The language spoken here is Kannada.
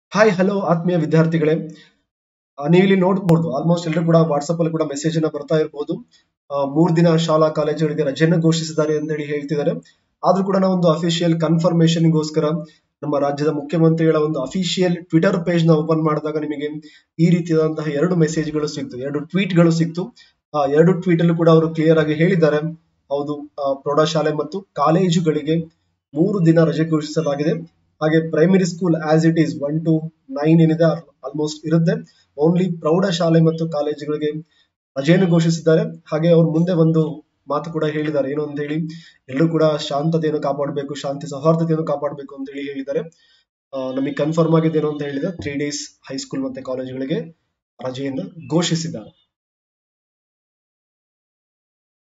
ಹಾಯ್ ಹಲೋ ಆತ್ಮೀಯ ವಿದ್ಯಾರ್ಥಿಗಳೇ ಆ, ನೀವು ಇಲ್ಲಿ ನೋಡ್ಬೋದು ಆಲ್ಮೋಸ್ಟ್ ಎಲ್ಲರೂ ಕೂಡ ವಾಟ್ಸಪ್ ಅಲ್ಲಿ ಕೂಡ ಮೆಸೇಜ್ ಅನ್ನ ಬರ್ತಾ ಇರ್ಬೋದು ಆ, ಮೂರ್ ದಿನ ಶಾಲಾ ಕಾಲೇಜುಗಳಿಗೆ ರಜೆಯನ್ನು ಘೋಷಿಸಿದ್ದಾರೆ ಅಂತ ಹೇಳಿ ಹೇಳ್ತಿದ್ದಾರೆ ಆದ್ರೂ ಕೂಡ ನಾವು ಒಂದು ಅಫಿಷಿಯಲ್ ಕನ್ಫರ್ಮೇಶನ್ ಗೋಸ್ಕರ ನಮ್ಮ ರಾಜ್ಯದ ಮುಖ್ಯಮಂತ್ರಿಗಳ ಒಂದು ಅಫಿಷಿಯಲ್ ಟ್ವಿಟರ್ ಪೇಜ್ ನ ಓಪನ್ ಮಾಡಿದಾಗ ನಿಮಗೆ ಈ ರೀತಿಯಾದಂತಹ ಎರಡು ಮೆಸೇಜ್ ಗಳು ಸಿಕ್ತು ಎರಡು ಟ್ವೀಟ್ ಗಳು ಸಿಕ್ತು ಆ ಎರಡು ಟ್ವೀಟ್ ಅಲ್ಲೂ ಕೂಡ ಅವರು ಕ್ಲಿಯರ್ ಆಗಿ ಹೇಳಿದ್ದಾರೆ ಹೌದು ಆ, ಪ್ರೌಢಶಾಲೆ ಮತ್ತು ಕಾಲೇಜುಗಳಿಗೆ ಮೂರು ದಿನ ರಜೆ ಘೋಷಿಸಲಾಗಿದೆ ಹಾಗೆ primary school as it is one to nine ಏನಿದೆ ಆಲ್ಮೋಸ್ಟ್ ಇರುತ್ತೆ ಓನ್ಲಿ ಪ್ರೌಢಶಾಲೆ ಮತ್ತು ಕಾಲೇಜುಗಳಿಗೆ ರಜೆಯನ್ನು ಘೋಷಿಸಿದ್ದಾರೆ ಹಾಗೆ ಅವ್ರು ಮುಂದೆ ಒಂದು ಮಾತು ಕೂಡ ಹೇಳಿದ್ದಾರೆ ಏನು ಅಂತ ಹೇಳಿ ಎಲ್ಲರೂ ಕೂಡ ಶಾಂತತೆಯನ್ನು ಕಾಪಾಡಬೇಕು ಶಾಂತಿ ಸೌಹಾರ್ದತೆಯನ್ನು ಕಾಪಾಡಬೇಕು ಅಂತ ಹೇಳಿ ಹೇಳಿದ್ದಾರೆ ಆ, ನಮಗೆ ಕನ್ಫರ್ಮ್ ಆಗಿದೆ ಏನು ಅಂತ ಹೇಳಿದ್ರೆ ತ್ರೀ ಡೇಸ್ ಹೈಸ್ಕೂಲ್ ಮತ್ತೆ ಕಾಲೇಜುಗಳಿಗೆ ರಜೆಯನ್ನು ಘೋಷಿಸಿದ್ದಾರೆ